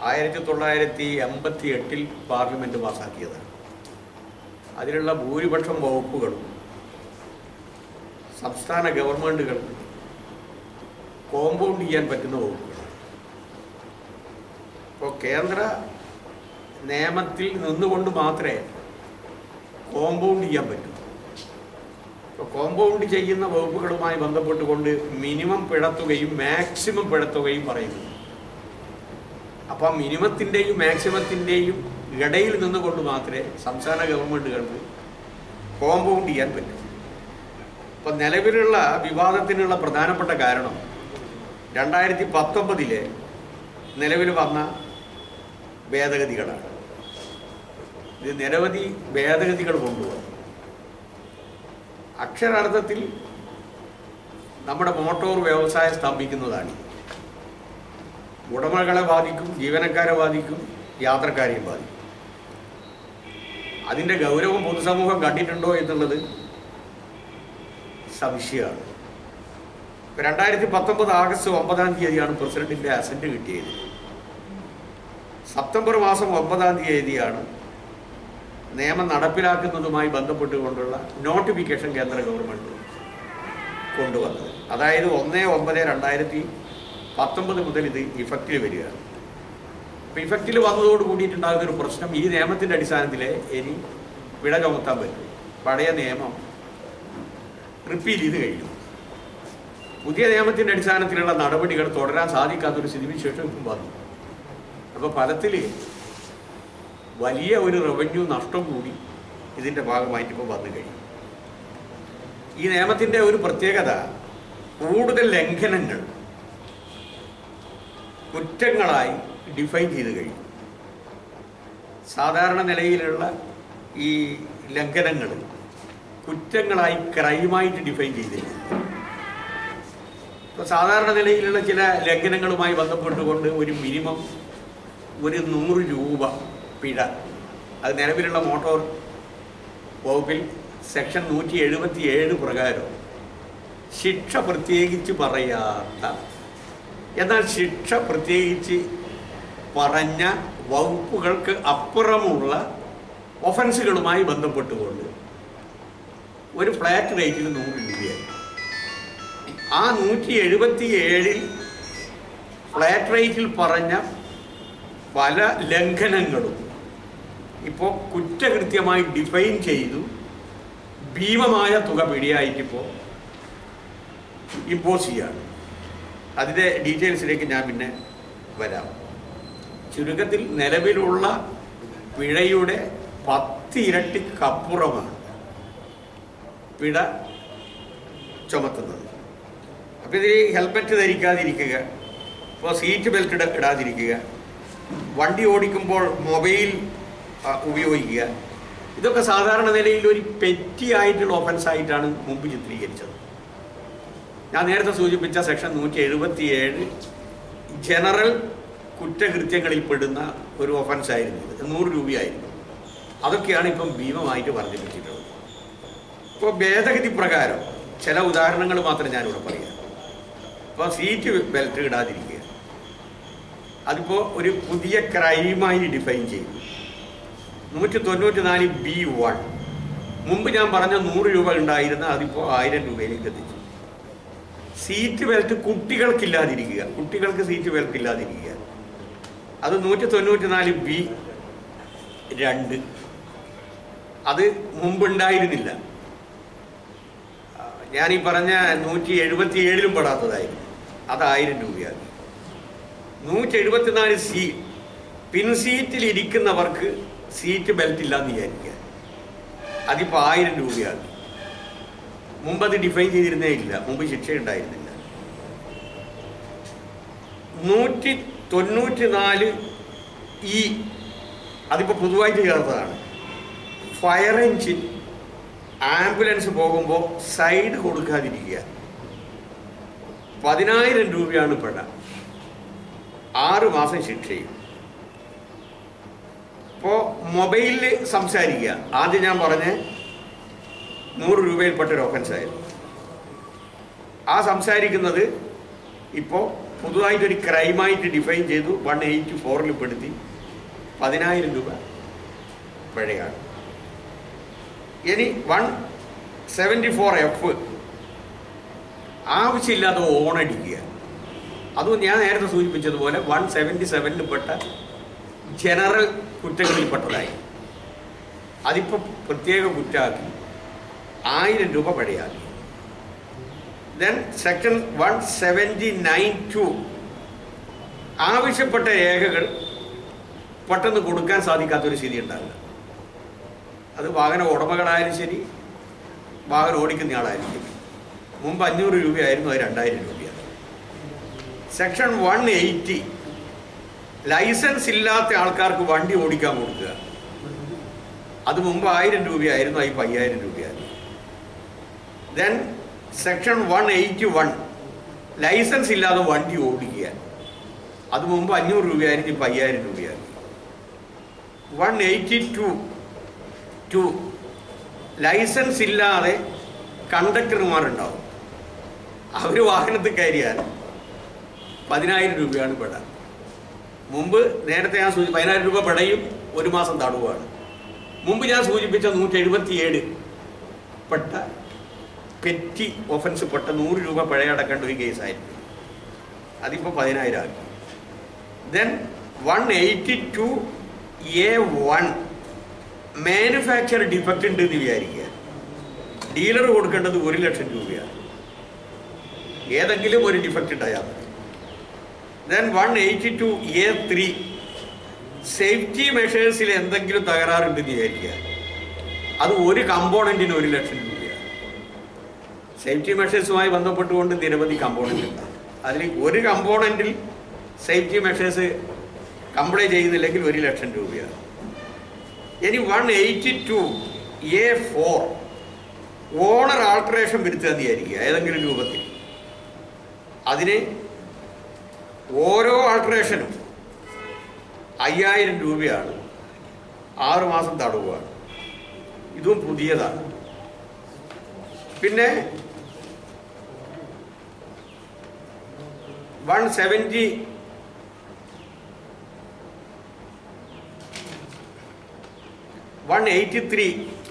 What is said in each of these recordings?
ആയിരത്തി തൊള്ളായിരത്തി എൺപത്തി എട്ടിൽ പാർലമെൻറ്റ് പാസ്സാക്കിയതാണ് അതിലുള്ള ഭൂരിപക്ഷം വകുപ്പുകളും സംസ്ഥാന ഗവൺമെൻറ്റുകൾക്ക് കോമ്പൗണ്ട് ചെയ്യാൻ പറ്റുന്ന വകുപ്പുകളാണ് ഇപ്പോൾ കേന്ദ്ര നിയമത്തിൽ നിന്നുകൊണ്ട് മാത്രമേ കോമ്പൗണ്ട് ചെയ്യാൻ പറ്റൂ ഇപ്പോൾ കോമ്പൗണ്ട് ചെയ്യുന്ന വകുപ്പുകളുമായി ബന്ധപ്പെട്ടുകൊണ്ട് മിനിമം പിഴത്തുകയും മാക്സിമം പിഴത്തുകയും പറയുന്നു അപ്പോൾ ആ മിനിമത്തിൻ്റെയും മാക്സിമത്തിൻ്റെയും ഇടയിൽ നിന്നുകൊണ്ട് മാത്രമേ സംസ്ഥാന ഗവൺമെൻറ്റുകൾക്ക് കോമ്പൗണ്ട് ചെയ്യാൻ പറ്റൂ ഇപ്പം നിലവിലുള്ള വിവാദത്തിനുള്ള പ്രധാനപ്പെട്ട കാരണം രണ്ടായിരത്തി പത്തൊമ്പതിലെ നിലവിൽ വന്ന ഭേദഗതികളാണ് ഇത് നിരവധി ഭേദഗതികൾ കൊണ്ടുവന്നു അക്ഷരാർത്ഥത്തിൽ നമ്മുടെ മോട്ടോർ വ്യവസായം സ്തംഭിക്കുന്നതാണ് ഉടമകളെ ബാധിക്കും ജീവനക്കാരെ ബാധിക്കും യാത്രക്കാരെയും ബാധിക്കും അതിൻ്റെ ഗൗരവം പൊതുസമൂഹം കണ്ടിട്ടുണ്ടോ എന്നുള്ളത് സംശയമാണ് ഇപ്പൊ രണ്ടായിരത്തി പത്തൊമ്പത് ആഗസ്റ്റ് ഒമ്പതാം തീയതിയാണ് പ്രസിഡന്റിന്റെ അസന്റ് കിട്ടിയത് സെപ്റ്റംബർ മാസം ഒമ്പതാം തീയതിയാണ് നിയമം നടപ്പിലാക്കുന്നതുമായി ബന്ധപ്പെട്ടുകൊണ്ടുള്ള നോട്ടിഫിക്കേഷൻ കേന്ദ്ര ഗവൺമെൻറ് കൊണ്ടുവന്നത് അതായത് ഒന്ന് ഒമ്പത് രണ്ടായിരത്തി പത്തൊമ്പത് മുതൽ ഇത് ഇഫക്റ്റിൽ വരികയാണ് അപ്പോൾ ഇഫക്റ്റിൽ വന്നതോട് കൂടിയിട്ടുണ്ടാകുന്ന ഒരു പ്രശ്നം ഈ നിയമത്തിൻ്റെ അടിസ്ഥാനത്തിൽ ഇനി പിഴ ചുമത്താൻ പറ്റും പഴയ നിയമം റിപ്പീൽ ചെയ്ത് കഴിഞ്ഞു പുതിയ നിയമത്തിൻ്റെ അടിസ്ഥാനത്തിലുള്ള നടപടികൾ തുടരാൻ സാധിക്കാത്തൊരു സ്ഥിതിവിശേഷം ഇപ്പം വന്നു അപ്പോൾ ഫലത്തിൽ വലിയ ഒരു റവന്യൂ നഷ്ടം കൂടി ഇതിൻ്റെ ഭാഗമായിട്ട് ഇപ്പോൾ വന്നു കഴിഞ്ഞു ഈ നിയമത്തിൻ്റെ ഒരു പ്രത്യേകത കൂടുതൽ ലംഘനങ്ങൾ കുറ്റങ്ങളായി ഡിഫൈൻ ചെയ്ത് കഴിഞ്ഞു സാധാരണ നിലയിലുള്ള ഈ ലംഘനങ്ങൾ കുറ്റങ്ങളായി ക്രൈമായിട്ട് ഡിഫൈൻ ചെയ്തില്ല ഇപ്പോൾ സാധാരണ നിലയിലുള്ള ചില ലംഘനങ്ങളുമായി ബന്ധപ്പെട്ടുകൊണ്ട് ഒരു മിനിമം ഒരു നൂറ് രൂപ പിഴ അത് നിലവിലുള്ള മോട്ടോർ വകുപ്പിൽ സെക്ഷൻ നൂറ്റി എഴുപത്തി ഏഴ് പ്രകാരം ശിക്ഷ പ്രത്യേകിച്ച് പറയാത്ത എന്നാൽ ശിക്ഷ പ്രത്യേകിച്ച് പറഞ്ഞ വകുപ്പുകൾക്ക് അപ്പുറമുള്ള ഒഫൻസുകളുമായി ബന്ധപ്പെട്ടുകൊണ്ട് ഒരു ഫ്ലാറ്റ് റേറ്റിൽ നൂറ് രൂപയായി ആ നൂറ്റി എഴുപത്തി ഏഴിൽ ഫ്ലാറ്റ് റേറ്റിൽ പറഞ്ഞ പല ലംഘനങ്ങളും ഇപ്പോൾ കുറ്റകൃത്യമായി ഡിഫൈൻ ചെയ്തു ഭീമമായ തുക പിടിയായിട്ടിപ്പോൾ ഇമ്പോസ് ചെയ്യാണ് അതിൻ്റെ ഡീറ്റെയിൽസിലേക്ക് ഞാൻ പിന്നെ വരാം ചുരുക്കത്തിൽ നിലവിലുള്ള പിഴയുടെ പത്തിരട്ടിക്കപ്പുറമാണ് പിഴ ചുമത്തുന്നത് അപ്പോൾ ഇതിൽ ഹെൽമെറ്റ് ധരിക്കാതിരിക്കുക ഇപ്പോൾ സീറ്റ് ബെൽറ്റ് ഇട ഇടാതിരിക്കുക വണ്ടി ഓടിക്കുമ്പോൾ മൊബൈൽ ആ, ഉപയോഗിക്കുക ഇതൊക്കെ സാധാരണ നിലയിൽ ഒരു പെറ്റി ആയിട്ടുള്ള ഒഫൻസ് ആയിട്ടാണ് മുമ്പ് ചിത്രീകരിച്ചത് ഞാൻ നേരത്തെ സൂചിപ്പിച്ച സെക്ഷൻ നൂറ്റി എഴുപത്തി ഏഴ് ജനറൽ കുറ്റകൃത്യങ്ങളിൽ പെടുന്ന ഒരു ഒഫൻസ് ആയിരുന്നു ഇത് നൂറ് രൂപയായിരുന്നു അതൊക്കെയാണ് ഇപ്പം ഭീമമായിട്ട് വർദ്ധിപ്പിച്ചിട്ടുള്ളത് ഇപ്പോൾ ഭേദഗതി പ്രകാരം ചില ഉദാഹരണങ്ങൾ മാത്രം ഞാനിവിടെ പറയാം ഇപ്പോൾ സീറ്റ് ബെൽറ്റ് ഇടാതിരിക്കുക അതിപ്പോൾ ഒരു പുതിയ ക്രൈമായി ഡിഫൈൻ ചെയ്തു നൂറ്റി തൊണ്ണൂറ്റി നാല് ബി വൺ മുമ്പ് ഞാൻ പറഞ്ഞ നൂറ് രൂപ ഉണ്ടായിരുന്ന അതിപ്പോൾ ആയിരം രൂപയിലേക്ക് എത്തിച്ചു സീറ്റ് ബെൽറ്റ് കുട്ടികൾക്കില്ലാതിരിക്കുക കുട്ടികൾക്ക് സീറ്റ് ബെൽറ്റ് ഇല്ലാതിരിക്കുക അത് നൂറ്റി തൊണ്ണൂറ്റി നാല് ബി രണ്ട് അത് മുമ്പുണ്ടായിരുന്നില്ല ആ, ഞാൻ ഈ പറഞ്ഞ നൂറ്റി എഴുപത്തി ഏഴിലും പെടാത്തതായിരുന്നു അത് ആയിരം രൂപയാണ് നൂറ്റി എഴുപത്തിനാല് സി പിൻ സീറ്റിൽ ഇരിക്കുന്നവർക്ക് സീറ്റ് ബെൽറ്റ് ഇല്ലാന്ന് വിചാരിക്കുക അതിപ്പോൾ ആയിരം രൂപയാണ് മുമ്പ് അത് ഡിഫൈൻ ചെയ്തിരുന്നേ ഇല്ല മുമ്പ് ശിക്ഷ ഉണ്ടായിരുന്നില്ല നൂറ്റി തൊണ്ണൂറ്റി നാല് ഇ അതിപ്പോൾ പുതുതായിട്ട് ചേർത്തതാണ് ഫയർ എഞ്ചിൻ ആംബുലൻസ് പോകുമ്പോൾ സൈഡ് കൊടുക്കാതിരിക്കുക പതിനായിരം രൂപയാണ് പിഴ ആറ് മാസം ശിക്ഷയും ഇപ്പോൾ മൊബൈലിൽ സംസാരിക്കുക ആദ്യം ഞാൻ പറഞ്ഞ നൂറ് രൂപയിൽപ്പെട്ട ഒരു ഒഫൻസ് ആയിരുന്നു ആ സംസാരിക്കുന്നത് ഇപ്പോൾ പുതുതായിട്ടൊരു ക്രൈമായിട്ട് ഡിഫൈൻ ചെയ്തു വൺ എയ്റ്റി ഫോറിൽ പെടുത്തി പതിനായിരം രൂപ പിഴയാണ് ഇനി വൺ സെവൻറ്റി ഫോർ എഫ് ആവശ്യമില്ലാതെ ഓണടിക്കുക അതും ഞാൻ നേരത്തെ സൂചിപ്പിച്ചതുപോലെ വൺ സെവൻറ്റി സെവനിൽ പെട്ട ജനറൽ കുറ്റങ്ങളിൽപ്പെട്ടതായി അതിപ്പോൾ പ്രത്യേക കുറ്റമാക്കി ആയിരം രൂപ പിഴയാക്കി then section one seventy nine two ആവശ്യപ്പെട്ട രേഖകൾ പെട്ടെന്ന് കൊടുക്കാൻ സാധിക്കാത്തൊരു സ്ഥിതി ഉണ്ടാകുക അത് വാഹന ഉടമകളായാലും ശരി വാഹനം ഓടിക്കുന്ന ആളായാലും ശരി മുമ്പ് അഞ്ഞൂറ് രൂപയായിരുന്നു അത് രണ്ടായിരം രൂപയാണ് സെക്ഷൻ വൺ എയ്റ്റി ലൈസൻസ് ഇല്ലാത്ത ആൾക്കാർക്ക് വണ്ടി ഓടിക്കാൻ കൊടുക്കുക അത് മുമ്പ് ആയിരം രൂപയായിരുന്നു അത് ഇപ്പോൾ അയ്യായിരം രൂപയായിരുന്നു then section one eighty one licence ഇല്ലാതെ വണ്ടി ഓടിക്കുക അത് മുമ്പ് അഞ്ഞൂറ് രൂപയായിരുന്നു ഇപ്പോൾ അയ്യായിരം രൂപയായിരുന്നു one eighty two two licence ഇല്ലാതെ കണ്ടക്ടർമാരുണ്ടാവും അവർ വാഹനത്തിൽ കയറിയാൽ പതിനായിരം രൂപയാണ് പെട മുമ്പ് നേരത്തെ ഞാൻ സൂചി പതിനായിരം രൂപ പെടയും ഒരു മാസം തടവുമാണ് മുമ്പ് ഞാൻ സൂചിപ്പിച്ച നൂറ്റി എഴുപത്തിയേഴ് പെട്ട പെറ്റി ഒഫൻസ് പെട്ട നൂറ് രൂപ പിഴയടക്കേണ്ട ഒരു കേസായിരുന്നു അതിപ്പോൾ പതിനായിരം ആക്കി then one eighty two A one manufacture defect ഉണ്ട് എന്ന് വിചാരിക്കുക ഡീലർ കൊടുക്കേണ്ടത് ഒരു ലക്ഷം രൂപയാണ് ഏതെങ്കിലും ഒരു ഡിഫക്റ്റ് ഉണ്ടായാൽ മതി then one eighty two A three safety മെഷേഴ്സിൽ എന്തെങ്കിലും തകരാറുണ്ടെന്ന് വിചാരിക്കുക അത് ഒരു കമ്പോണൻറ്റിന് ഒരു ലക്ഷം രൂപയാണ് സേഫ്റ്റി മെഷേഴ്സുമായി ബന്ധപ്പെട്ടുകൊണ്ട് നിരവധി കമ്പോണൻ്റ് ഉണ്ട് അതിൽ ഒരു കമ്പോണൻറ്റിൽ സേഫ്റ്റി മെഷേഴ്സ് കംപ്ലൈ ചെയ്യുന്നില്ലെങ്കിൽ ഒരു ലക്ഷം രൂപയാണ് ഇനി one eighty two A four owner alteration വരുത്തുക എന്ന് വിചാരിക്കുക ഏതെങ്കിലും രൂപത്തിൽ അതിന് ഓരോ ആൾട്ടറേഷനും അയ്യായിരം രൂപയാണ് ആറ് മാസം തടവുകയാണ് ഇതും പുതിയതാണ് പിന്നെ one seventy one eighty three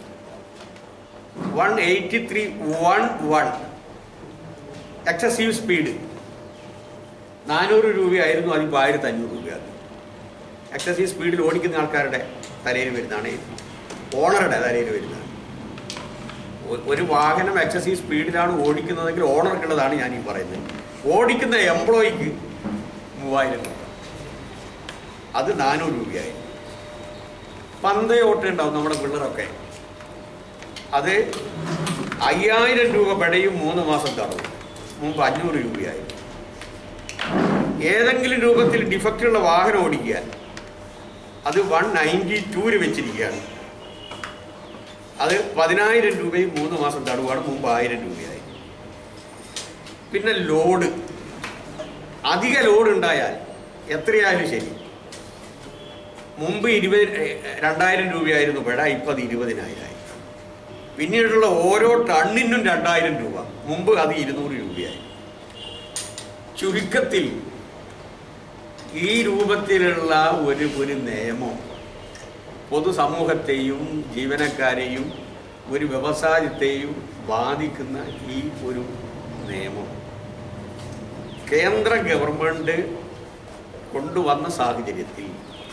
one eighty three one one excessive speed നാനൂറ് രൂപയായിരുന്നു അതിപ്പോൾ ആയിരത്തി അഞ്ഞൂറ് രൂപയാണ് എക്സസീവ് സ്പീഡിൽ ഓടിക്കുന്ന ആൾക്കാരുടെ തലയിൽ വരുന്നതാണ് ഓണറുടെ തലയിൽ വരുന്നതാണ് ഒ- ഒരു വാഹനം എക്സസീവ് സ്പീഡിലാണ് ഓടിക്കുന്നതെങ്കിൽ ഓണർക്കുള്ളതാണ് ഞാൻ ഈ പറയുന്നത് ഓടിക്കുന്ന എംപ്ലോയിക്ക് മൂവായിരം രൂപ അത് നാനൂറ് രൂപയായി പന്തേ ഓട്ടുണ്ടാവും നമ്മുടെ പിള്ളേരൊക്കെ അത് അയ്യായിരം രൂപ പിഴയും മൂന്ന് മാസം തടവും മുമ്പ് അഞ്ഞൂറ് രൂപയായി ഏതെങ്കിലും രൂപത്തിൽ ഡിഫക്റ്റുള്ള വാഹനം ഓടിക്കുക അത് വൺ നയൻറ്റി ടൂര് വെച്ചിരിക്കുകയാണ് അത് പതിനായിരം രൂപയും മൂന്ന് മാസം തടവാണ് മുമ്പ് ആയിരം രൂപയായി പിന്നെ ലോഡ് അധിക ലോഡ് ഉണ്ടായാൽ എത്രയായാലും ശരി മുമ്പ് ഇരുപത് രണ്ടായിരം രൂപയായിരുന്നു പിഴ ഇപ്പം അത് ഇരുപതിനായിരമായി പിന്നീടുള്ള ഓരോ ടണ്ണിനും രണ്ടായിരം രൂപ മുമ്പ് അത് ഇരുന്നൂറ് രൂപയായി ചുരുക്കത്തിൽ ഈ രൂപത്തിലുള്ള ഒരു ഒരു നിയമം പൊതുസമൂഹത്തെയും ജീവനക്കാരെയും ഒരു വ്യവസായത്തെയും ബാധിക്കുന്ന ഈ ഒരു നിയമം കേന്ദ്ര ഗവൺമെൻറ് കൊണ്ടുവന്ന സാഹചര്യത്തിൽ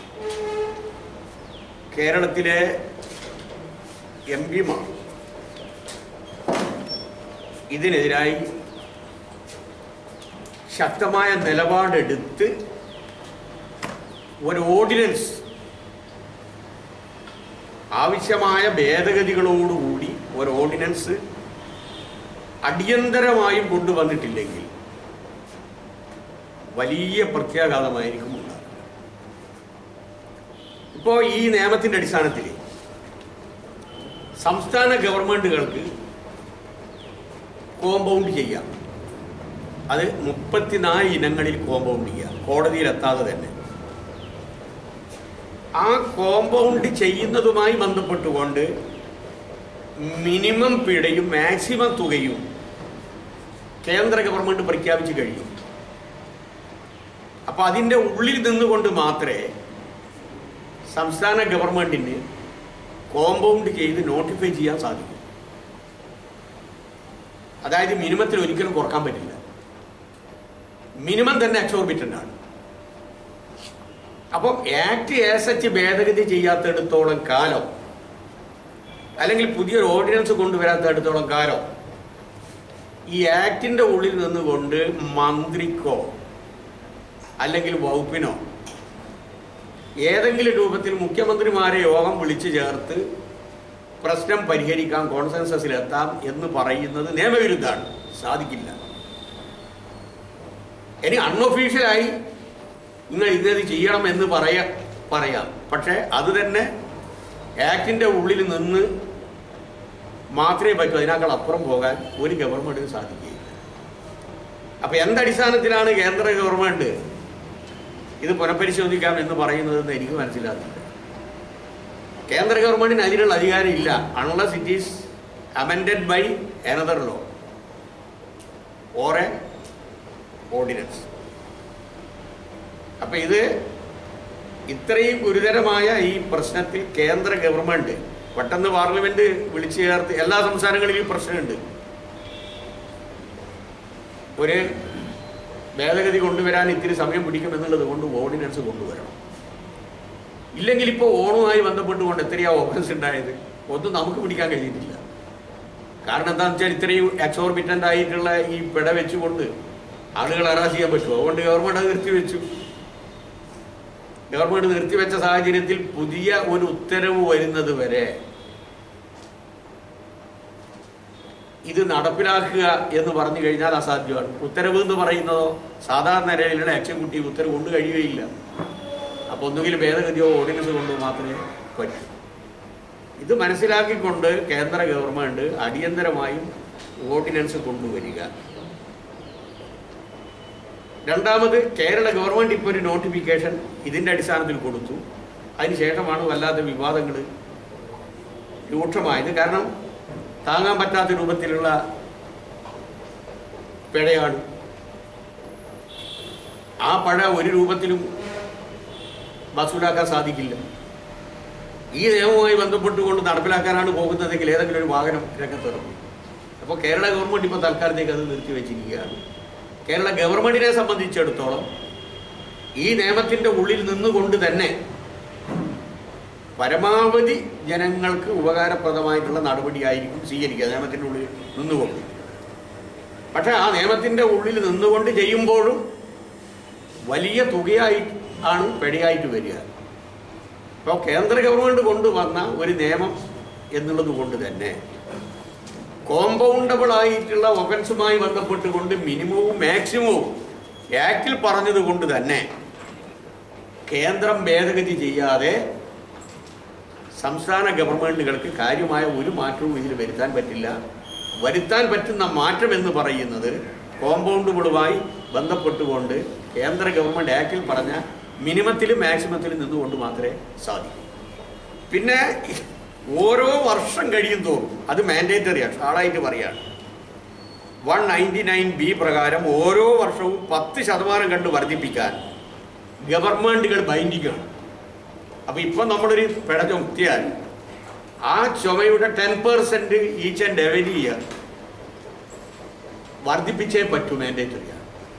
കേരളത്തിലെ എം പിമാർ ഇതിനെതിരായി ശക്തമായ നിലപാടെടുത്ത് ഒരു ഓർഡിനൻസ് ആവശ്യമായ ഭേദഗതികളോടുകൂടി ഒരു ഓർഡിനൻസ് അടിയന്തരമായും കൊണ്ടുവന്നിട്ടില്ലെങ്കിൽ വലിയ പ്രത്യാഘാതമായിരിക്കും ഉണ്ടാകുക ഇപ്പോൾ ഈ നിയമത്തിൻ്റെ അടിസ്ഥാനത്തിൽ സംസ്ഥാന ഗവൺമെൻറ്റുകൾക്ക് കോമ്പൗണ്ട് ചെയ്യാം അത് മുപ്പത്തിനാല് ഇനങ്ങളിൽ കോമ്പൗണ്ട് ചെയ്യാം കോടതിയിലെത്താതെ തന്നെ ആ കോമ്പൗണ്ട് ചെയ്യുന്നതുമായി ബന്ധപ്പെട്ടുകൊണ്ട് മിനിമം പിഴയും മാക്സിമം തുകയും കേന്ദ്ര ഗവൺമെൻറ് പ്രഖ്യാപിച്ചു കഴിഞ്ഞു അപ്പോൾ അതിൻ്റെ ഉള്ളിൽ നിന്നുകൊണ്ട് മാത്രമേ സംസ്ഥാന ഗവൺമെൻറ്റിന് കോമ്പൗണ്ട് ചെയ്ത് നോട്ടിഫൈ ചെയ്യാൻ സാധിക്കും അതായത് മിനിമത്തിൽ ഒരിക്കലും കുറക്കാൻ പറ്റില്ല മിനിമം തന്നെ എക്സോർബിറ്റൻ്റ് ആണ് അപ്പം ആക്ട് ആസ് സച്ച് ഭേദഗതി ചെയ്യാത്തിടത്തോളം കാലം അല്ലെങ്കിൽ പുതിയൊരു ഓർഡിനൻസ് കൊണ്ടുവരാത്തിടത്തോളം കാലം ഈ ആക്ടിൻ്റെ ഉള്ളിൽ നിന്നുകൊണ്ട് മന്ത്രിക്കോ അല്ലെങ്കിൽ വകുപ്പിനോ ഏതെങ്കിലും രൂപത്തിൽ മുഖ്യമന്ത്രിമാരെ യോഗം വിളിച്ചു ചേർത്ത് പ്രശ്നം പരിഹരിക്കാൻ കോൺസെൻസസിലെത്താം എന്ന് പറയുന്നത് നിയമവിരുദ്ധമാണ് സാധിക്കില്ല ഇനി അൺഒഫീഷ്യലായി നിങ്ങൾ ഇന്നത് ചെയ്യണം എന്ന് പറയാ പറയാം പക്ഷേ അത് തന്നെ ആക്ടിൻ്റെ ഉള്ളിൽ നിന്ന് മാത്രമേ പറ്റൂ അതിനേക്കാൾ അപ്പുറം പോകാൻ ഒരു ഗവൺമെൻറ്റിന് സാധിക്കുകയില്ല അപ്പോൾ എന്തടിസ്ഥാനത്തിലാണ് കേന്ദ്ര ഗവൺമെൻറ് ഇത് പുനഃപരിശോധിക്കാം എന്ന് പറയുന്നതെന്ന് എനിക്ക് മനസ്സിലാകുന്നില്ല കേന്ദ്ര ഗവൺമെൻറ്റിന് അതിനുള്ള അധികാരം ഇല്ല unless it is amended by another law or a ordinance അപ്പം ഇത് ഇത്രയും ഗുരുതരമായ ഈ പ്രശ്നത്തിൽ കേന്ദ്ര ഗവൺമെൻറ് പെട്ടെന്ന് പാർലമെന്റ് വിളിച്ചു ചേർത്ത് എല്ലാ സംസ്ഥാനങ്ങളിലും ഈ പ്രശ്നമുണ്ട് ഒരു ഭേദഗതി കൊണ്ടുവരാൻ ഇത്തിരി സമയം പിടിക്കും എന്നുള്ളത് കൊണ്ട് ഓർഡിനൻസ് കൊണ്ടുവരണം ഇല്ലെങ്കിൽ ഇപ്പോൾ ഓണവുമായി ബന്ധപ്പെട്ടുകൊണ്ട് എത്രയാ ഓഫൻസ് ഉണ്ടായത് ഒന്നും നമുക്ക് പിടിക്കാൻ കഴിയുന്നില്ല കാരണം എന്താണെന്ന് വെച്ചാൽ ഇത്രയും എക്സോർബിറ്റൻ്റ് ആയിട്ടുള്ള ഈ പിട വെച്ചുകൊണ്ട് ആളുകൾ അറാസ് ചെയ്യാൻ പറ്റുമോ അതുകൊണ്ട് ഗവൺമെൻറ് അത് നിർത്തിവെച്ചു ഗവൺമെൻറ് നിർത്തിവെച്ച സാഹചര്യത്തിൽ പുതിയ ഒരു ഉത്തരവ് വരുന്നത് വരെ ഇത് നടപ്പിലാക്കുക എന്ന് പറഞ്ഞു കഴിഞ്ഞാൽ അസാധ്യമാണ് ഉത്തരവ് എന്ന് പറയുന്നതോ സാധാരണ നിലയിലുള്ള എക്സിക്യൂട്ടീവ് ഉത്തരവ് കൊണ്ട് കഴിയുകയില്ല അപ്പോൾ ഒന്നുകിൽ ഭേദഗതിയോ ഓർഡിനൻസ് കൊണ്ടോ മാത്രമേ പറ്റൂ ഇത് മനസ്സിലാക്കിക്കൊണ്ട് കേന്ദ്ര ഗവൺമെൻറ് അടിയന്തരമായും ഓർഡിനൻസ് കൊണ്ടുവരിക രണ്ടാമത് കേരള ഗവൺമെൻറ് ഇപ്പോൾ ഒരു നോട്ടിഫിക്കേഷൻ ഇതിൻ്റെ അടിസ്ഥാനത്തിൽ കൊടുത്തു അതിനുശേഷമാണ് വല്ലാത്ത വിവാദങ്ങൾ രൂക്ഷമായത് കാരണം താങ്ങാൻ പറ്റാത്ത രൂപത്തിലുള്ള പിഴയാണ് ആ പഴ ഒരു രൂപത്തിലും വസൂലാക്കാൻ സാധിക്കില്ല ഈ നിയമവുമായി ബന്ധപ്പെട്ടുകൊണ്ട് നടപ്പിലാക്കാനാണ് പോകുന്നതെങ്കിൽ ഏതെങ്കിലും ഒരു വാഹനം രംഗത്തിറങ്ങും അപ്പോൾ കേരള ഗവൺമെൻറ് ഇപ്പോൾ തൽക്കാലത്തേക്ക് അത് നിർത്തിവെച്ചിരിക്കുകയാണ് കേരള ഗവൺമെൻറ്റിനെ സംബന്ധിച്ചിടത്തോളം ഈ നിയമത്തിൻ്റെ ഉള്ളിൽ നിന്നുകൊണ്ട് തന്നെ പരമാവധി ജനങ്ങൾക്ക് ഉപകാരപ്രദമായിട്ടുള്ള നടപടിയായിരിക്കും സ്വീകരിക്കുക നിയമത്തിൻ്റെ ഉള്ളിൽ നിന്നുകൊണ്ട് പക്ഷേ ആ നിയമത്തിൻ്റെ ഉള്ളിൽ നിന്നുകൊണ്ട് ചെയ്യുമ്പോഴും വലിയ തുകയായി ആണ് പിഴയായിട്ട് വരിക ഇപ്പോൾ കേന്ദ്ര ഗവൺമെൻറ് കൊണ്ടുവന്ന ഒരു നിയമം എന്നുള്ളത് കൊണ്ട് തന്നെ കോമ്പൗണ്ടബിൾ ആയിട്ടുള്ള ഒഫൻസുമായി ബന്ധപ്പെട്ടുകൊണ്ട് മിനിമവും മാക്സിമവും ആക്റ്റിൽ പറഞ്ഞത് കൊണ്ട് തന്നെ കേന്ദ്രം ഭേദഗതി ചെയ്യാതെ സംസ്ഥാന ഗവൺമെൻറ്റുകൾക്ക് കാര്യമായ ഒരു മാറ്റവും ഇതിൽ വരുത്താൻ പറ്റില്ല വരുത്താൻ പറ്റുന്ന മാറ്റം എന്ന് പറയുന്നത് കോമ്പൗണ്ടുകളുമായി ബന്ധപ്പെട്ടുകൊണ്ട് കേന്ദ്ര ഗവൺമെൻറ് ആക്റ്റിൽ പറഞ്ഞ മിനിമത്തിലും മാക്സിമത്തിലും നിന്നുകൊണ്ട് മാത്രമേ സാധിക്കൂ പിന്നെ ഓരോ വർഷം കഴിയും തോറും അത് മാൻഡേറ്ററിയാണ് ഷാളായിട്ട് പറയാണ് വൺ നയൻറ്റി നയൻ ബി പ്രകാരം ഓരോ വർഷവും പത്ത് ശതമാനം കണ്ട് വർദ്ധിപ്പിക്കാൻ ഗവൺമെൻറ്റുകൾ ബൈൻഡിങ്ങാണ് അപ്പോൾ ഇപ്പം നമ്മളൊരു പിഴ ചുമത്തിയാൽ ആ ചുമയുടെ ten percent each and every year വർദ്ധിപ്പിച്ചേ പറ്റൂ മാൻഡേറ്ററിയാണ്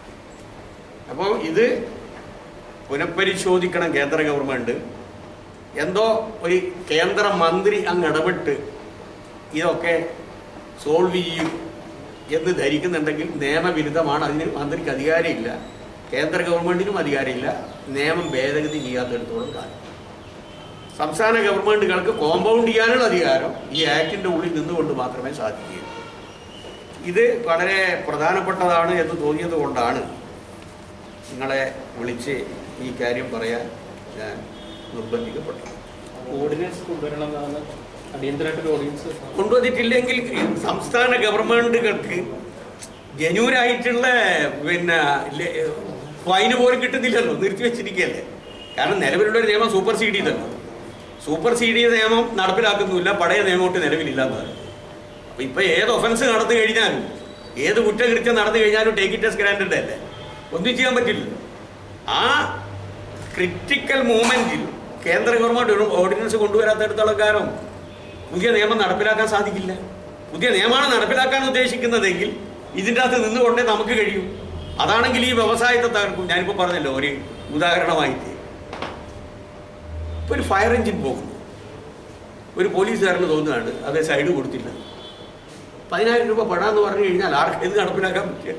അപ്പോൾ ഇത് പുനഃപരിശോധിക്കണം കേന്ദ്ര ഗവൺമെൻറ് എന്തോ ഒരു കേന്ദ്ര മന്ത്രി അങ്ങ് ഇടപെട്ട് ഇതൊക്കെ സോൾവ് ചെയ്യും എന്ന് ധരിക്കുന്നുണ്ടെങ്കിൽ നിയമവിരുദ്ധമാണ് അതിന് മന്ത്രിക്ക് അധികാരമില്ല കേന്ദ്ര ഗവൺമെൻറ്റിനും അധികാരമില്ല നിയമം ഭേദഗതി ചെയ്യാത്തിടത്തോളം കാലം സംസ്ഥാന ഗവൺമെൻറ്റുകൾക്ക് കോമ്പൗണ്ട് ചെയ്യാനുള്ള അധികാരം ഈ ആക്ടിൻ്റെ ഉള്ളിൽ നിന്നുകൊണ്ട് മാത്രമേ സാധിക്കുകയുള്ളൂ ഇത് വളരെ പ്രധാനപ്പെട്ടതാണ് എന്ന് തോന്നിയത് കൊണ്ടാണ് നിങ്ങളെ വിളിച്ച് ഈ കാര്യം പറയാൻ ഞാൻ നിർബന്ധിക്കപ്പെട്ടത് ഓർഡിനൻസ് കൊണ്ടുവരണം എന്നാണ് അടിയന്തരമായിട്ടൊരു ഓർഡിനൻസ് കൊണ്ടുവന്നിട്ടില്ലെങ്കിൽ സംസ്ഥാന ഗവൺമെൻറ്റുകൾക്ക് ജനുവനായിട്ടുള്ള പിന്നെ ഫൈന് പോലും കിട്ടുന്നില്ലല്ലോ നിർത്തിവെച്ചിരിക്കുകയല്ലേ കാരണം നിലവിലുള്ള ഒരു നിയമം സൂപ്പർ സീഡ് ചെയ്തല്ലോ സൂപ്പർ സീഡ് ചെയ്ത നിയമം നടപ്പിലാക്കുന്നില്ല പഴയ നിയമമൊട്ട് നിലവിലില്ല എന്നാണ് അപ്പോൾ ഇപ്പോൾ ഏത് ഒഫൻസ് നടന്നു കഴിഞ്ഞാലും ഏത് കുറ്റകൃത്യം നടന്നു കഴിഞ്ഞാലും ടേക്ക് ഇറ്റ് എസ് ഗ്രാൻഡഡ് അല്ലേ ഒന്നും ചെയ്യാൻ പറ്റില്ല ആ ക്രിറ്റിക്കൽ മൂമെന്റിൽ കേന്ദ്ര ഗവൺമെന്റ് ഒരു ഓർഡിനൻസ് കൊണ്ടുവരാത്തടത്തോളം കാലം പുതിയ നിയമം നടപ്പിലാക്കാൻ സാധിക്കില്ല പുതിയ നിയമമാണ് നടപ്പിലാക്കാൻ ഉദ്ദേശിക്കുന്നതെങ്കിൽ ഇതിൻ്റെ അകത്ത് നിന്നുകൊണ്ടേ നമുക്ക് കഴിയും അതാണെങ്കിൽ ഈ വ്യവസായത്തെ തകർക്കും ഞാനിപ്പോൾ പറഞ്ഞല്ലോ ഒരു ഉദാഹരണമായിട്ട് ഇപ്പോൾ ഒരു ഫയർ എഞ്ചിൻ പോകുന്നു ഒരു പോലീസുകാരന് തോന്നുകയാണ് അത് സൈഡ് കൊടുത്തില്ല പതിനായിരം രൂപ പെടാന്ന് പറഞ്ഞു കഴിഞ്ഞാൽ ആർക്ക് ഇത് നടപ്പിലാക്കാൻ പറ്റുക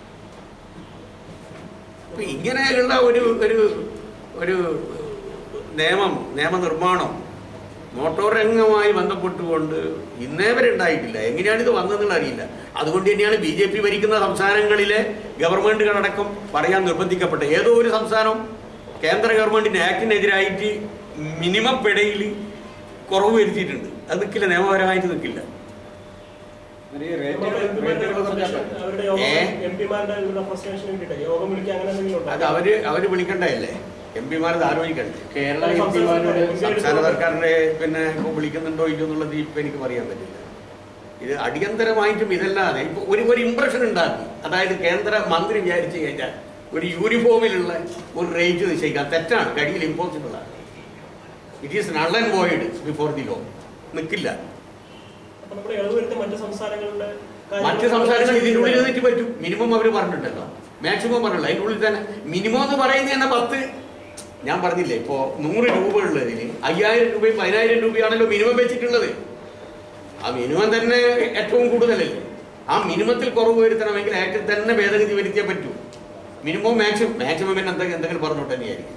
അപ്പൊ ഇങ്ങനെയുള്ള ഒരു ഒരു ഒരു നിയമം നിയമനിർമ്മാണം മോട്ടോർ രംഗവുമായി ബന്ധപ്പെട്ടുകൊണ്ട് ഇന്നേ വരെ ഉണ്ടായിട്ടില്ല എങ്ങനെയാണ് ഇത് വന്നതെന്നുള്ള അറിയില്ല അതുകൊണ്ട് തന്നെയാണ് ബി ജെ പി ഭരിക്കുന്ന സംസ്ഥാനങ്ങളിലെ ഗവൺമെന്റുകളടക്കം പറയാൻ നിർബന്ധിക്കപ്പെട്ടത് ഏതോ ഒരു സംസ്ഥാനം കേന്ദ്ര ഗവൺമെന്റിന്റെ ആക്ടിനെതിരായിട്ട് മിനിമം പിഴയിൽ കുറവ് വരുത്തിയിട്ടുണ്ട് അത് നിൽക്കില്ല നിയമപരമായിട്ട് നിൽക്കില്ല ഒരു റേറ്റുകൾ റേറ്റുകൾ കുറഞ്ഞാൽ അവരുടെ ഏ? എം പിമാരുടെ പ്രസന്റേഷന് വേണ്ടിയിട്ട് യോഗം വിളിക്കുക അങ്ങനെ എന്തെങ്കിലും ഉണ്ടോ? അത് അവര് അവര് വിളിക്കണ്ടല്ലേ എം പിമാരത് ആലോചിക്കണ്ടേ കേരള എം പിമാരുടെ സംസ്ഥാന സർക്കാരിന്റെ പിന്നെ ഇപ്പൊ വിളിക്കുന്നുണ്ടോ ഇല്ലയോ എന്നുള്ളത് ഇപ്പൊ എനിക്ക് പറയാൻ പറ്റില്ല ഇത് അടിയന്തരമായിട്ടും ഇതല്ലാതെ ഇപ്പൊ ഒരു ഒരു ഇംപ്രഷൻ ഉണ്ടാക്കി അതായത് കേന്ദ്ര മന്ത്രി വിചാരിച്ചു കഴിഞ്ഞാൽ ഒരു യൂണിഫോമിലുള്ള ഒരു റേറ്റ് നിശ്ചയിക്കാം തെറ്റാണ് കഴിയിൽ ഇമ്പോസിബിൾ ആണ് it is null and void before the law നിൽക്കില്ല അപ്പൊ നമ്മുടെ ഇളവ് വരുത്ത മറ്റ് സംസ്ഥാനങ്ങളുടെ കാര്യങ്ങൾ മറ്റ് സംസ്ഥാനങ്ങൾ ഇതിൻ്റെ ഉള്ളിൽ നിന്നിട്ട് പറ്റും മിനിമം അവർ പറഞ്ഞിട്ടുണ്ടല്ലോ മാക്സിമം പറഞ്ഞല്ലോ അതിൻ്റെ ഉള്ളിൽ തന്നെ മിനിമം എന്ന് പറയുന്നത് തന്നെ പത്ത് ഞാൻ പറഞ്ഞില്ലേ ഇപ്പോൾ നൂറ് രൂപ ഉള്ളതിന് അയ്യായിരം രൂപയും പതിനായിരം രൂപയാണല്ലോ മിനിമം വെച്ചിട്ടുള്ളത് ആ മിനിമം തന്നെ ഏറ്റവും കൂടുതലല്ലേ ആ മിനിമത്തിൽ കുറവ് വരുത്തണമെങ്കിൽ ആക്ടിൽ തന്നെ ഭേദഗതി വരുത്തിയേ പറ്റൂ മിനിമം മാക്സിമം മാക്സിമം പിന്നെ എന്തെങ്കിലും എന്തെങ്കിലും പറഞ്ഞോട്ടെ തന്നെയായിരിക്കും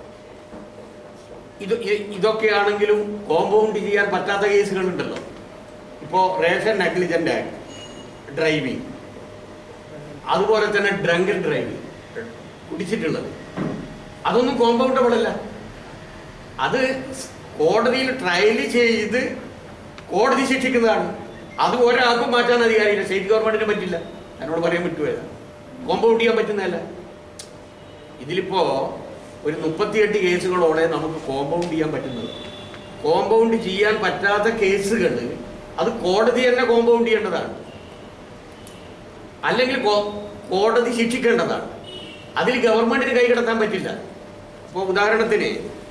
ഇത് ഇ- ഇതൊക്കെയാണെങ്കിലും കോമ്പൗണ്ട് ചെയ്യാൻ പറ്റാത്ത കേസുകളുണ്ടല്ലോ ഇപ്പോൾ റേഷൻ നെഗ്ലിജൻ്റ് ആക്ട് ഡ്രൈവിംഗ് അതുപോലെ തന്നെ ഡ്രങ്കൻ ഡ്രൈവിംഗ് കുടിച്ചിട്ടുള്ളത് അതൊന്നും കോമ്പൗണ്ടബിൾ അല്ല അത് കോടതിയിൽ ട്രയൽ ചെയ്ത് കോടതി ശിക്ഷിക്കുന്നതാണ് അത് ഒരാൾക്കും മാറ്റാൻ അധികാരമില്ല സ്റ്റേറ്റ് ഗവൺമെന്റിന് പറ്റില്ല എന്നോട് പറയാൻ പറ്റുമല്ല കോമ്പൗണ്ട് ചെയ്യാൻ പറ്റുന്നതല്ല ഇതിലിപ്പോ ഒരു മുപ്പത്തിയെട്ട് കേസുകളോടെ നമുക്ക് കോമ്പൗണ്ട് ചെയ്യാൻ പറ്റുന്നത് കോമ്പൗണ്ട് ചെയ്യാൻ പറ്റാത്ത കേസുകൾ അത് കോടതി തന്നെ കോമ്പൗണ്ട് ചെയ്യേണ്ടതാണ് അല്ലെങ്കിൽ കോ- കോടതി ശിക്ഷിക്കേണ്ടതാണ് അതിൽ ഗവൺമെന്റിന് കൈകടത്താൻ പറ്റില്ല ഇപ്പോൾ ഉദാഹരണത്തിന്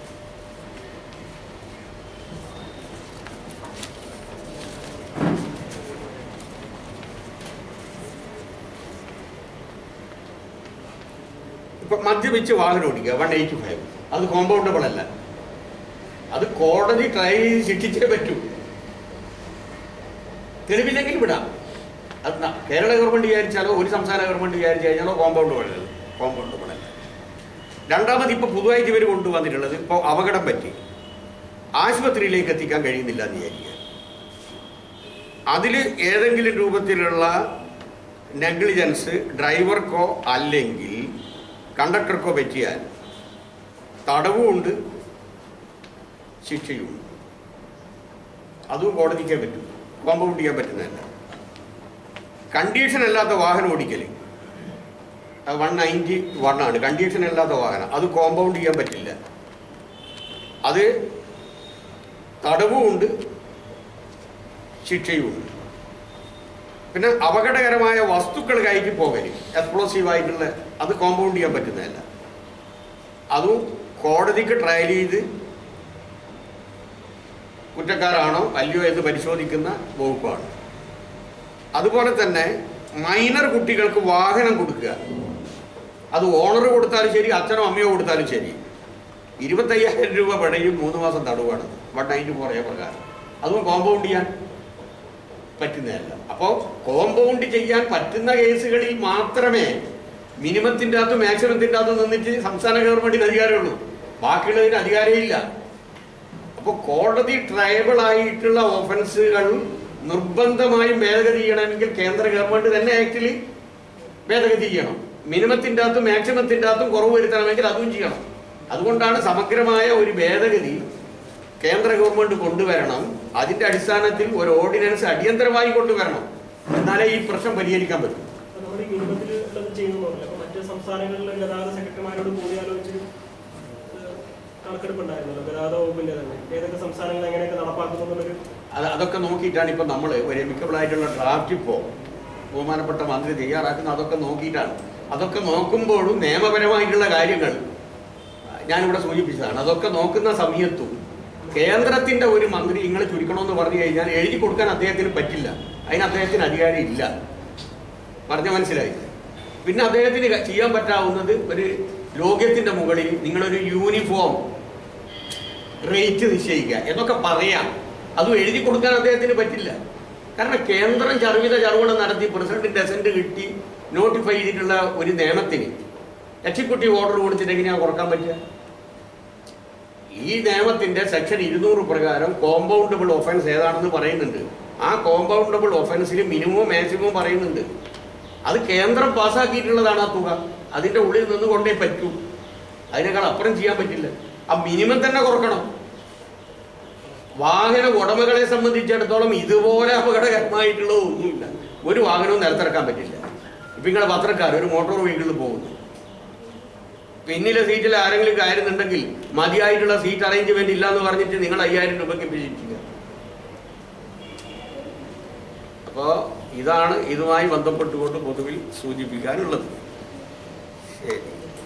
ഇപ്പൊ മദ്യപിച്ച് വാഹനം ഓടിക്കുക വൺ എയ്റ്റി ഫൈവ് അത് കോമ്പൗണ്ടബിൾ അല്ല അത് കോടതി ട്രൈ ചെയ്ത് ശിക്ഷിച്ചേ പറ്റൂ തെളിവില്ലെങ്കിൽ വിടാം അത് ന- കേരള ഗവൺമെന്റ് വിചാരിച്ചാലോ ഒരു സംസ്ഥാന ഗവൺമെന്റ് വിചാരിച്ചു കഴിഞ്ഞാലോ കോമ്പൗണ്ട് വളരെ കോമ്പൗണ്ട് വളരെ രണ്ടാമത് ഇപ്പോൾ പുതുതായിട്ട് ഇവർ കൊണ്ടുവന്നിട്ടുള്ളത് ഇപ്പോൾ അപകടം പറ്റി ആശുപത്രിയിലേക്ക് എത്തിക്കാൻ കഴിയുന്നില്ല എന്ന് വിചാരിക്കുക അതിൽ ഏതെങ്കിലും രൂപത്തിലുള്ള നെഗ്ലിജൻസ് ഡ്രൈവർക്കോ അല്ലെങ്കിൽ കണ്ടക്ടർക്കോ പറ്റിയാൽ തടവുമുണ്ട് ശിക്ഷയുമുണ്ട് അതും കോടതിക്കേ പറ്റൂ കോമ്പൗണ്ട് ചെയ്യാൻ പറ്റുന്നതല്ല കണ്ടീഷൻ അല്ലാത്ത വാഹനം ഓടിക്കൽ അത് വൺ നയൻറ്റി വൺ ആണ് കണ്ടീഷൻ അല്ലാത്ത വാഹനം അത് കോമ്പൗണ്ട് ചെയ്യാൻ പറ്റില്ല അത് തടവുമുണ്ട് ശിക്ഷയുമുണ്ട് പിന്നെ അപകടകരമായ വസ്തുക്കൾ കയറ്റി പോകൽ എക്സ്പ്ലോസീവ് ആയിട്ടുള്ള അത് കോമ്പൗണ്ട് ചെയ്യാൻ പറ്റുന്നതല്ല അതും കോടതിക്ക് ട്രയൽ ചെയ്ത് കുറ്റക്കാരാണോ അല്ലയോ എന്ന് പരിശോധിക്കുന്ന വകുപ്പാണ് അതുപോലെ തന്നെ മൈനർ കുട്ടികൾക്ക് വാഹനം കൊടുക്കുക അത് ഓണർ കൊടുത്താലും ശരി അച്ഛനോ അമ്മയോ കൊടുത്താലും ശരി ഇരുപത്തയ്യായിരം രൂപ പിഴയും മൂന്ന് മാസം തടവാണ് വൺ നയൻറ്റി ഫോർ എ പ്രകാരം അതും കോമ്പൗണ്ട് ചെയ്യാൻ പറ്റുന്നതല്ല അപ്പോൾ കോമ്പൗണ്ട് ചെയ്യാൻ പറ്റുന്ന കേസുകളിൽ മാത്രമേ മിനിമത്തിൻ്റെ അകത്ത് മാക്സിമത്തിൻ്റെ അകത്ത് നിന്നിട്ട് സംസ്ഥാന ഗവൺമെന്റിന് അധികാരമുള്ളൂ ബാക്കിയുള്ളതിന് അധികാരമില്ല അപ്പോൾ കോടതി ട്രയബിൾ ആയിട്ടുള്ള ഓഫൻസുകൾ നിർബന്ധമായും ഭേദഗതി ചെയ്യണമെങ്കിൽ കേന്ദ്ര ഗവൺമെന്റ് തന്നെ ആക്ടിൽ ഭേദഗതി ചെയ്യണം മിനിമത്തിൻ്റെ അകത്തും മാക്സിമത്തിൻ്റെ അകത്തും കുറവ് വരുത്തണമെങ്കിൽ അതും ചെയ്യണം അതുകൊണ്ടാണ് സമഗ്രമായ ഒരു ഭേദഗതി കേന്ദ്ര ഗവൺമെന്റ് കൊണ്ടുവരണം അതിന്റെ അടിസ്ഥാനത്തിൽ ഒരു ഓർഡിനൻസ് അടിയന്തരമായി കൊണ്ടുവരണം എന്നാലേ ഈ പ്രശ്നം പരിഹരിക്കാൻ പറ്റും അപ്പൊ നമ്മുടെ ഈ മിനിമത്തിൽ ഉള്ളത് ചെയ്യുന്നുണ്ടല്ലോ അപ്പൊ മറ്റ് സംസ്ഥാനങ്ങളിലെ ഗതാഗത സെക്രട്ടറിമാരോട് കൂടിയാലോചിച്ച് ഏഹ്, കണക്കെടുപ്പുണ്ടായിരുന്നല്ലോ ഗതാഗത വകുപ്പിന്റെ തന്നെ ഏതൊക്കെ സംസ്ഥാനങ്ങൾ എങ്ങനെയൊക്കെ നടപ്പാക്കുന്നു എന്നുള്ളൊരു അത് അതൊക്കെ നോക്കിയിട്ടാണ് ഇപ്പം നമ്മൾ ഒരു എമിക്കബിൾ ആയിട്ടുള്ള ഡ്രാഫ്റ്റ് ഇപ്പോൾ ബഹുമാനപ്പെട്ട മന്ത്രി തയ്യാറാക്കുന്ന അതൊക്കെ നോക്കിയിട്ടാണ് അതൊക്കെ നോക്കുമ്പോഴും നിയമപരമായിട്ടുള്ള കാര്യങ്ങൾ ഞാനിവിടെ സൂചിപ്പിച്ചതാണ് അതൊക്കെ നോക്കുന്ന സമയത്തും കേന്ദ്രത്തിന്റെ ഒരു മന്ത്രി ഇങ്ങളെ ചുരുക്കണമെന്ന് പറഞ്ഞു കഴിഞ്ഞാൽ എഴുതി കൊടുക്കാൻ അദ്ദേഹത്തിന് പറ്റില്ല അതിന് അദ്ദേഹത്തിന് അധികാരം ഇല്ല പറഞ്ഞ മനസ്സിലായി പിന്നെ അദ്ദേഹത്തിന് ക- ചെയ്യാൻ പറ്റാവുന്നത് ഒരു ലോക്യത്തിന്റെ മുകളിൽ നിങ്ങളൊരു യൂണിഫോം റേറ്റ് നിശ്ചയിക്കുക എന്നൊക്കെ പറയാം അതും എഴുതി കൊടുക്കാൻ അദ്ദേഹത്തിന് പറ്റില്ല കാരണം കേന്ദ്രം ചർവിത ചർവണം നടത്തി പ്രസിഡന്റിന്റെ അസന്റ് കിട്ടി നോട്ടിഫൈ ചെയ്തിട്ടുള്ള ഒരു നിയമത്തിന് എക്സിക്യൂട്ടീവ് ഓർഡർ കൊടുത്തിട്ട് എങ്ങനെയാണ് കുറക്കാൻ പറ്റുക ഈ നിയമത്തിന്റെ സെക്ഷൻ ഇരുന്നൂറ് പ്രകാരം കോമ്പൗണ്ടബിൾ ഒഫൻസ് ഏതാണെന്ന് പറയുന്നുണ്ട് ആ കോമ്പൗണ്ടബിൾ ഒഫൻസിൽ മിനിമവും മാക്സിമവും പറയുന്നുണ്ട് അത് കേന്ദ്രം പാസ്സാക്കിയിട്ടുള്ളതാണ് ആ തുക അതിന്റെ ഉള്ളിൽ നിന്ന് കൊണ്ടേ പറ്റൂ അതിനേക്കാൾ അപ്പുറം ചെയ്യാൻ പറ്റില്ല ആ മിനിമം തന്നെ കുറക്കണം വാഹന ഉടമകളെ സംബന്ധിച്ചിടത്തോളം ഇതുപോലെ അപകടകരമായിട്ടുള്ള ഒന്നുമില്ല ഒരു വാഹനവും നിലത്തിറക്കാൻ പറ്റില്ല ഇപ്പൊ നിങ്ങളെ പത്രക്കാർ ഒരു മോട്ടോർ വെഹിക്കിളിൽ പോകുന്നു പിന്നിലെ സീറ്റിൽ ആരെങ്കിലും കയറുന്നുണ്ടെങ്കിൽ മതിയായിട്ടുള്ള സീറ്റ് അറേഞ്ച്മെന്റ് ഇല്ല എന്ന് പറഞ്ഞിട്ട് നിങ്ങൾ അയ്യായിരം രൂപയ്ക്ക് പിരിച്ചിരിക്കുക അപ്പോൾ ഇതാണ് ഇതുമായി ബന്ധപ്പെട്ടുകൊണ്ട് പൊതുവിൽ സൂചിപ്പിക്കാനുള്ളത് ശരി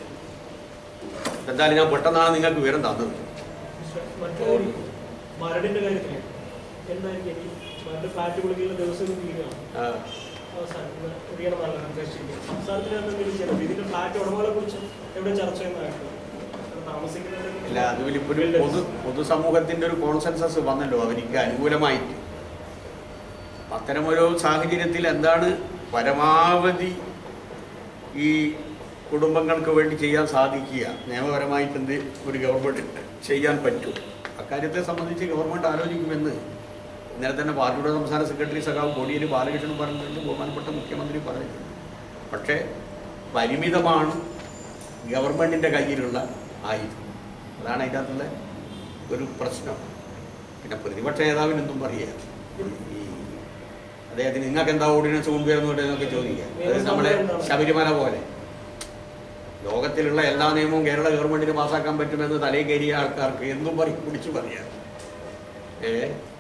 എന്തായാലും ഞാൻ പെട്ടെന്നാണ് നിങ്ങൾക്ക് വിവരം തന്നത് മറ്റൊരു മരടിന്റെ കാര്യത്തിൽ എന്തായിരിക്കും ഇനി മരട് ഫ്ലാറ്റ് കൊടുക്കുന്ന ദിവസം തീരുകയാണ് ആ, അവസാനം ഒഴിയണമെന്നാണ് ഉദ്ദേശിച്ചിരിക്കുന്നത് സംസ്ഥാനത്തിനകത്ത് എന്തെങ്കിലും ചെയ്യണം ഇതിന്റെ ഫ്ലാറ്റ് ഉടമകളെ കുറിച്ച് എവിടെ ചർച്ചയൊന്നായിട്ടില്ല താമസിക്കുന്നവരുടെ അല്ല അതുപോലെ ഇപ്പോൾ ഒരു പൊതു പൊതുസമൂഹത്തിന്റെ ഒരു കോൺസെൻസസ് വന്നല്ലോ അവർക്ക് അനുകൂലമായിട്ട് അത്തരമൊരു സാഹചര്യത്തിൽ എന്താണ് പരമാവധി ഈ കുടുംബങ്ങൾക്ക് വേണ്ടി ചെയ്യാൻ സാധിക്കുക നിയമപരമായിട്ട് എന്ത് ഒരു ഗവൺമെന്റ് ചെയ്യാൻ പറ്റും അക്കാര്യത്തെ സംബന്ധിച്ച് ഗവൺമെന്റ് ആലോചിക്കുമെന്ന് ഇന്നലെ തന്നെ പാർട്ടിയുടെ സംസ്ഥാന സെക്രട്ടറി സഖാവ് കോടിയേരി ബാലകൃഷ്ണൻ പറഞ്ഞിട്ടുണ്ട് ബഹുമാനപ്പെട്ട മുഖ്യമന്ത്രി പറഞ്ഞിട്ടുണ്ട് പക്ഷേ പരിമിതമാണ് ഗവൺമെന്റിന്റെ കയ്യിലുള്ള ആയുധം അതാണ് അതിൻ്റെ അകത്തുള്ള ഒരു പ്രശ്നം പിന്നെ പ്രതിപക്ഷ നേതാവിന് എന്തും പറയുക ഈ അദ്ദേഹത്തിന് നിങ്ങൾക്ക് എന്താ ഓർഡിനൻസ് കൊണ്ടുവരുന്നുണ്ട് എന്നൊക്കെ ചോദിക്കുക അത് നമ്മുടെ ശബരിമല പോലെ ലോകത്തിലുള്ള എല്ലാ നിയമവും കേരള ഗവൺമെന്റിന് പാസ്സാക്കാൻ പറ്റുമെന്ന് തലയിൽ കയറിയ ആൾക്കാർക്ക് എന്തും പറയും പിടിച്ചു പറയാം ഏ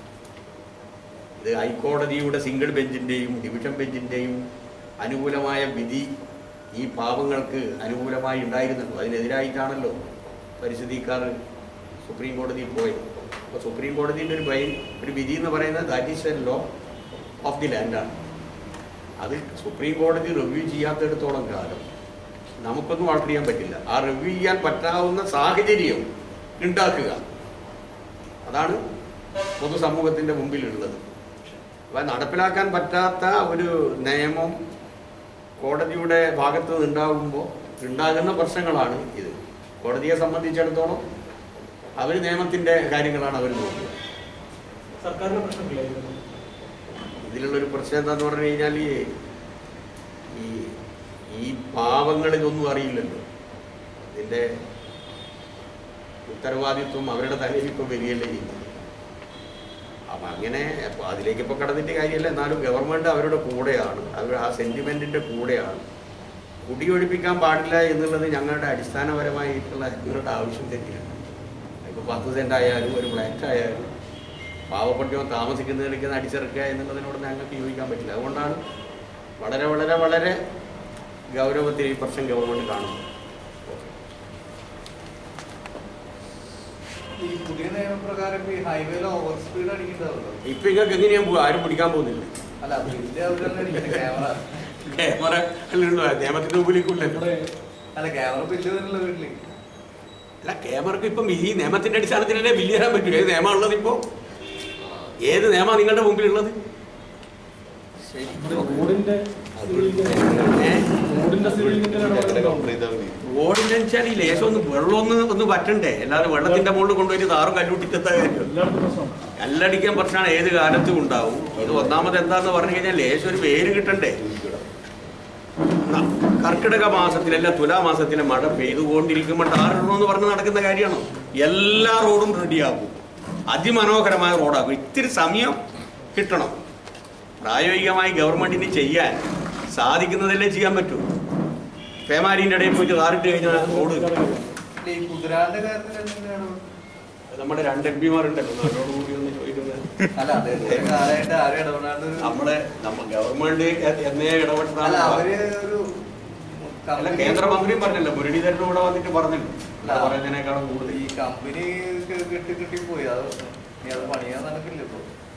ഇത് ഹൈക്കോടതിയുടെ സിംഗിൾ ബെഞ്ചിന്റെയും ഡിവിഷൻ ബെഞ്ചിന്റെയും അനുകൂലമായ വിധി ഈ പാവങ്ങൾക്ക് അനുകൂലമായി ഉണ്ടായിരുന്നല്ലോ അതിനെതിരായിട്ടാണല്ലോ പരിസ്ഥിതിക്കാർ സുപ്രീം കോടതിയിൽ പോയത് അപ്പോൾ സുപ്രീം കോടതിയുടെ ഒരു ബൈ ഒരു വിധി എന്ന് പറയുന്നത് that is a law of the ലാൻഡാണ് അത് സുപ്രീം കോടതി റിവ്യൂ ചെയ്യാത്തിടത്തോളം കാലം നമുക്കൊന്നും ആൾട്ടർ ചെയ്യാൻ പറ്റില്ല ആ റിവ്യൂ ചെയ്യാൻ പറ്റാവുന്ന സാഹചര്യം ഉണ്ടാക്കുക അതാണ് പൊതുസമൂഹത്തിൻ്റെ മുമ്പിലുള്ളത് അപ്പം നടപ്പിലാക്കാൻ പറ്റാത്ത ഒരു നിയമം കോടതിയുടെ ഭാഗത്ത് നിന്ന് ഉണ്ടാകുമ്പോൾ ഉണ്ടാകുന്ന പ്രശ്നങ്ങളാണ് ഇത് കോടതിയെ സംബന്ധിച്ചിടത്തോളം അവർ നിയമത്തിൻ്റെ കാര്യങ്ങളാണ് അവർ നോക്കുക സർക്കാരിന്റെ പ്രശ്നമില്ല ഇതിൽ. ഇതിലുള്ളൊരു പ്രശ്നം എന്താന്ന് പറഞ്ഞു കഴിഞ്ഞാൽ ഈ ഈ ഈ പാവങ്ങളിതൊന്നും അറിയില്ലല്ലോ ഇതിൻ്റെ ഉത്തരവാദിത്വം അവരുടെ തലയിൽ ഇപ്പോൾ വരികയല്ലേ ചെയ്യുന്നത് അപ്പം അങ്ങനെ അപ്പൊ അതിലേക്ക് ഇപ്പോൾ കടന്നിട്ട് കാര്യമില്ല എന്നാലും ഗവൺമെൻറ് അവരുടെ കൂടെയാണ് അവർ ആ സെൻറ്റിമെൻറ്റിൻ്റെ കൂടെയാണ് കുടിയൊഴിപ്പിക്കാൻ പാടില്ല എന്നുള്ളത് ഞങ്ങളുടെ അടിസ്ഥാനപരമായിട്ടുള്ള ഞങ്ങളുടെ ആവശ്യം തന്നെയാണ് ഇപ്പോൾ പത്ത് സെൻറ്റ് ആയാലും ഒരു ഫ്ലാറ്റ് ആയാലും പാവപ്പെട്ടവൻ താമസിക്കുന്നിടയ്ക്ക് അടിച്ചിറക്കുക എന്നുള്ളതിനോട് ഞങ്ങൾക്ക് യോജിക്കാൻ പറ്റില്ല അതുകൊണ്ടാണ് വളരെ വളരെ വളരെ ഗൗരവത്തിൽ ഈ പ്രശ്നം ഗവൺമെൻറ് കാണുന്നത് ഈ പുതിയ നിയമപ്രകാരം ഈ ഹൈവേയിൽ ഓവർ സ്പീഡ് അടിക്കണ്ടാവല്ലോ ഇപ്പം നിങ്ങൾക്ക് എങ്ങനെയാ പോവുക ആരും പിടിക്കാൻ പോകുന്നില്ല അല്ല വലിയ അവരല്ലേ അടിക്കുന്നത് ക്യാമറ ക്യാമറ അല്ലല്ലോ നിയമത്തിൻ്റെ മുമ്പിലേക്കില്ലല്ലോ നമ്മുടെ അല്ല ക്യാമറ ബില്ല് തന്നെയല്ലോ വീട്ടില് അല്ല ക്യാമറക്ക് ഇപ്പം ഈ നിയമത്തിൻ്റെ അടിസ്ഥാനത്തിലല്ലേ ബില്ല് തരാൻ പറ്റൂ ഏത് നിയമമാണ് ഉള്ളത് ഇപ്പോൾ ഏത് നിയമമാണ് നിങ്ങളുടെ മുമ്പിലുള്ളത് നമ്മുടെ റോഡിന്റെ ഏ? റോഡിന്റെ സിവിലിന്റെ ഇടപെടലുണ്ടോ? ഓടില്ലെന്ന് വെച്ചാൽ ഈ ലേശം ഒന്ന് വെള്ളം ഒന്ന് ഒന്ന് പറ്റണ്ടേ അല്ലാതെ വെള്ളത്തിന്റെ മുകളിൽ കൊണ്ടുപോയി താറും കല്ലുട്ടിട്ടെത്താ എല്ലായിടത്തും പ്രശ്നമാണ് കല്ലടിക്കാൻ പ്രശ്നമാണ് ഏത് കാലത്തും ഉണ്ടാവും ഇത് ഒന്നാമത് എന്താന്ന് പറഞ്ഞു കഴിഞ്ഞാൽ ലേശം ഒരു പേര് കിട്ടണ്ടേ ന- കർക്കിടക മാസത്തിലല്ല തുലാമാസത്തിലെ മഴ പെയ്തുകൊണ്ടിരിക്കുമ്പോൾ ടാറിടണമെന്ന് പറഞ്ഞ് നടക്കുന്ന കാര്യമാണോ എല്ലാ റോഡും റെഡിയാകും അതിമനോഹരമായ റോഡാകും ഇത്തിരി സമയം കിട്ടണം പ്രായോഗികമായി ഗവൺമെന്റിന് ചെയ്യാൻ സാധിക്കുന്നതല്ലേ ചെയ്യാൻ പറ്റൂ പേമാരിൻ്റെ ഇടയിൽ പോയിട്ട് ടാറിട്ട് കഴിഞ്ഞാൽ റോഡ് ഈ കുതിരാന്റെ കാര്യത്തിൽ എന്തിനാണ് നമ്മുടെ രണ്ട് എം പിമാരുണ്ടല്ലോ നാടോട് കൂടി ഒന്ന് ചോദിക്കുന്നത് അല്ല അത് ഇത്രയും കാലമായിട്ട് ആരും ഇടപെടാണ്ട് ഒരു- നമ്മളെ നമ്മ ഗവൺമെന്റ് എന്നേ അല്ല ഇടപെട്ടതാണ് അവര് ഒരു അല്ല കമ്പനി- കേന്ദ്രമന്ത്രിയും പറഞ്ഞല്ലോ മുരളീധരനും ഇവിടെ വന്നിട്ട് പറഞ്ഞല്ലോ അല്ല. പറയുന്നതിനേക്കാളും കൂടുതൽ ഈ കമ്പനി കെട്ടി കെട്ടി പോയി അത് ഇനി അത് പണിയാൻ നടക്കില്ല ഇപ്പൊ